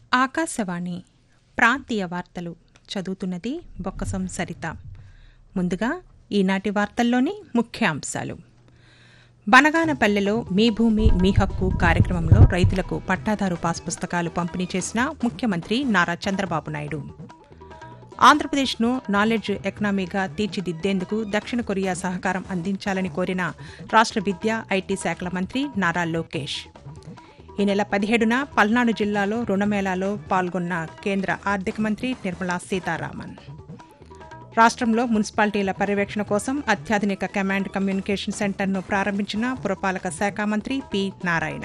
ఆకాశవాణి ప్రాంతీయ వార్తలు చదువుతున్నది బొక్కసం సరిత ముందుగా ఈనాటి వార్తల్లోని ముఖ్యాంశాలు బనగానపల్లెలో మీ భూమి మీ హక్కు కార్యక్రమంలో రైతులకు పట్టాదారు పాస్ పుస్తకాలు పంపిణీ చేసిన ముఖ్యమంత్రి నారా చంద్రబాబు నాయుడు ఆంధ్రప్రదేశ్ను నాలెడ్జ్ ఎకనామీగా తీర్చిదిద్దేందుకు దక్షిణ కొరియా సహకారం అందించాలని కోరిన రాష్ట్ర విద్యా ఐటీ శాఖల మంత్రి నారా లోకేష్ ఈ నెల పదిహేడున పల్నాడు జిల్లాలో రుణమేళాలో పాల్గొన్న కేంద్ర ఆర్థిక మంత్రి నిర్మలా సీతారామన్ రాష్ట్రంలో మున్సిపాలిటీల పర్యవేక్షణ కోసం అత్యాధునిక కమాండ్ కమ్యూనికేషన్ సెంటర్ను ప్రారంభించిన పురపాలక శాఖ మంత్రి పి నారాయణ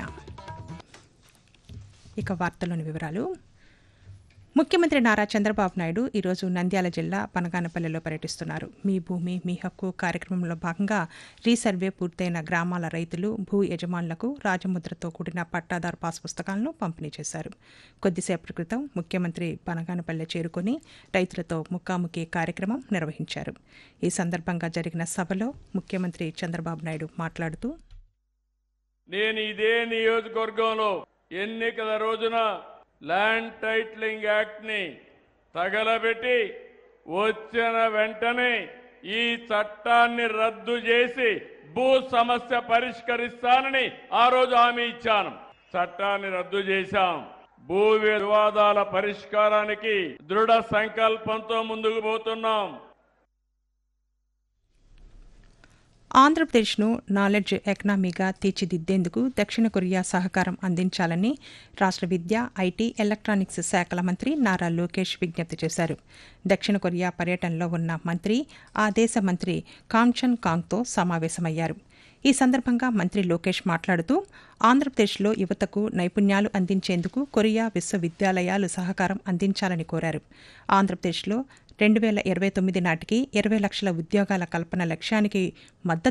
ఇక వార్తలోని వివరాలు ముఖ్యమంత్రి నారా చంద్రబాబు నాయుడు ఈరోజు నంద్యాల జిల్లా పనగానపల్లెలో పర్యటిస్తున్నారు మీ భూమి మీ హక్కు కార్యక్రమంలో భాగంగా రీసర్వే పూర్తయిన గ్రామాల రైతులు భూ యజమానులకు రాజముద్రతో కూడిన పట్టాదారు పాస్ పుస్తకాలను పంపిణీ చేశారు కొద్దిసేపటి క్రితం ముఖ్యమంత్రి పనగానపల్లె చేరుకుని రైతులతో ముఖాముఖి కార్యక్రమం నిర్వహించారు ఈ సందర్భంగా జరిగిన సభలో ముఖ్యమంత్రి చంద్రబాబు నాయుడు మాట్లాడుతూ నేను ఇదే నియోజకవర్గంలో ఎన్నికల రోజున ల్యాండ్ టైటిలింగ్ యాక్ట్ ని తగలబెట్టి వచ్చిన వెంటనే ఈ చట్టాన్ని రద్దు చేసి భూ సమస్య పరిష్కరిస్తానని ఆ రోజు హామీ ఇచ్చాను చట్టాన్ని రద్దు చేశాం భూ వివాదాల పరిష్కారానికి దృఢ సంకల్పంతో ముందుకు పోతున్నాం ఆంధ్రప్రదేశ్ను నాలెడ్జ్ ఎకనామీగా తీర్చిదిద్దేందుకు దక్షిణ కొరియా సహకారం అందించాలని రాష్ట్ర విద్య ఐటీ ఎలక్ట్రానిక్స్ శాఖల మంత్రి నారా లోకేష్ విజ్ఞప్తి చేశారు దక్షిణ కొరియా పర్యటనలో ఉన్న మంత్రి ఆ దేశ మంత్రి కాంచన్ కాంగ్తో సమావేశమయ్యారు ఈ సందర్భంగా మంత్రి లోకేష్ మాట్లాడుతూ ఆంధ్రప్రదేశ్లో యువతకు నైపుణ్యాలు అందించేందుకు కొరియా విశ్వవిద్యాలయాలు సహకారం అందించాలని కోరారు ఆంధ్రప్రదేశ్లో రెండు వేల ఇరవై తొమ్మిది నాటికి ఇరవై లక్షల ఉద్యోగాల కల్పన లక్ష్యానికి మద్దతు